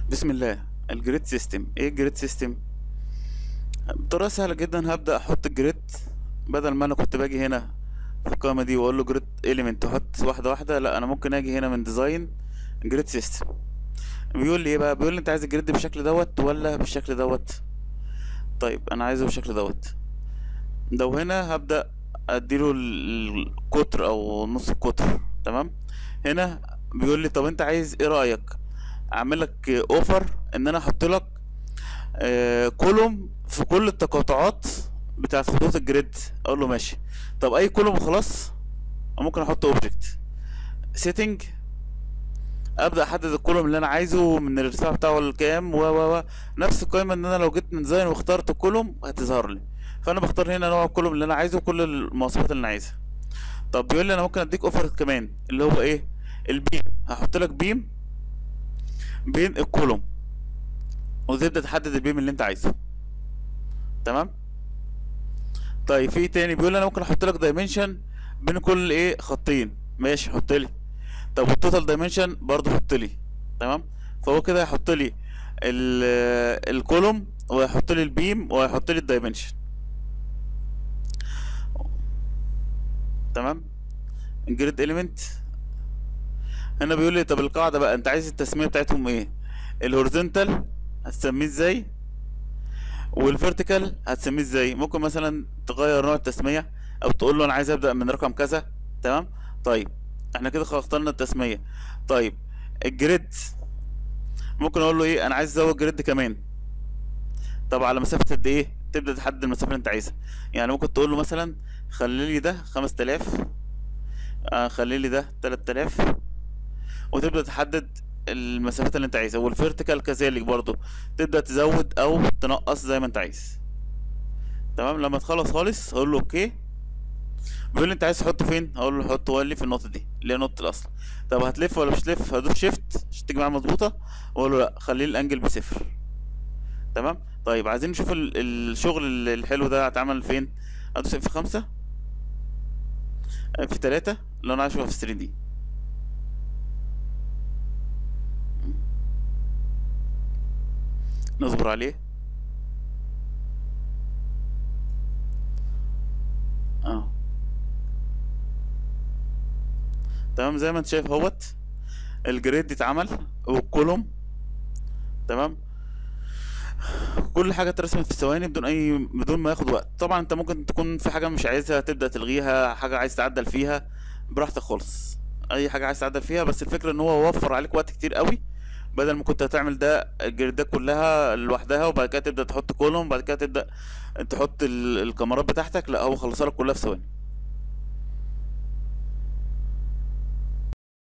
بسم الله الجريد سيستم ايه الجريد سيستم بطريقه سهله جدا هبدا احط الجريد بدل ما انا كنت باجي هنا في القائمه دي واقول له جريد اليمنت احط واحده واحده لا انا ممكن اجي هنا من ديزاين جريد سيستم بيقول لي ايه بقى بيقول لي انت عايز الجريد بالشكل دوت ولا بالشكل دوت طيب انا عايزه بالشكل دوت لو هنا هبدا اديله ال- القطر او نص القطر تمام هنا بيقول لي طب انت عايز ايه رايك اعمل لك اوفر ان انا احط لك آه، كولوم في كل التقاطعات بتاعت خطوط الجريد اقول له ماشي طب اي كولوم خلاص ممكن احط اوبجكت سيتنج ابدا احدد الكولوم اللي انا عايزه من الارتفاع بتاعه الكام و و و نفس القائمه ان انا لو جيت من ديزاين واخترت الكولوم هتظهر لي فانا بختار هنا نوع الكولوم اللي انا عايزه وكل المواصفات اللي انا عايزها طب بيقول لي انا ممكن اديك اوفر كمان اللي هو ايه البيم هحط لك بيم بين الكولوم وتبدا تحدد البيم اللي انت عايزه تمام طيب في إيه تاني بيقول لي انا ممكن احط لك دايمنشن بين كل ايه خطين ماشي حط لي طب والتوتال دايمنشن برضه حط لي تمام فهو كده هيحط لي ال- الكولوم وهيحط لي البيم وهيحط لي الدايمنشن تمام الجريد اليمنت هنا بيقول لي طب القاعده بقى انت عايز التسميه بتاعتهم ايه الهوريزونتال هتسميه ازاي والفيرتيكال هتسميه ازاي ممكن مثلا تغير نوع التسميه او تقول له انا عايز ابدا من رقم كذا تمام طيب احنا كده خلاص اخترنا التسميه طيب الجريد ممكن اقول له ايه انا عايز ازود جريد كمان طب على مسافه قد ايه تبدا تحدد المسافه اللي انت عايزها يعني ممكن تقول له مثلا خلي لي ده 5000 آه خلي لي ده 3000 وتبدا تحدد المسافات اللي انت عايزها والفيرتيكال كذلك برضو تبدا تزود او تنقص زي ما انت عايز تمام لما تخلص خالص هقول له اوكي بيقول لي انت عايز تحطه فين هقول له حطه لي في النقطه دي اللي هي نقطه الاصل طب هتلف ولا مش تلف هدوس شيفت عشان تيجي معايا مظبوطه واقول له لا خليه الانجل بصفر تمام طيب عايزين نشوف ال- الشغل ال- الحلو ده هيتعمل فين هدوس في خمسة في تلاتة اللي انا عايز اشوفها في 3 دي نصبر عليه اه تمام زي ما انت شايف اهوت الجريد اتعمل والكولوم تمام كل حاجه اترسمت في ثواني بدون اي بدون ما ياخد وقت طبعا انت ممكن تكون في حاجه مش عايزها تبدا تلغيها حاجه عايز تعدل فيها براحتك خالص اي حاجه عايز تعدل فيها بس الفكره ان هو وفر عليك وقت كتير قوي بدل ما كنت هتعمل ده الجريدات كلها لوحدها وبعد كده تبدا تحط كولوم وبعد كده تبدا تحط ال- الكاميرات بتاعتك لا هو خلصها لك كلها في ثواني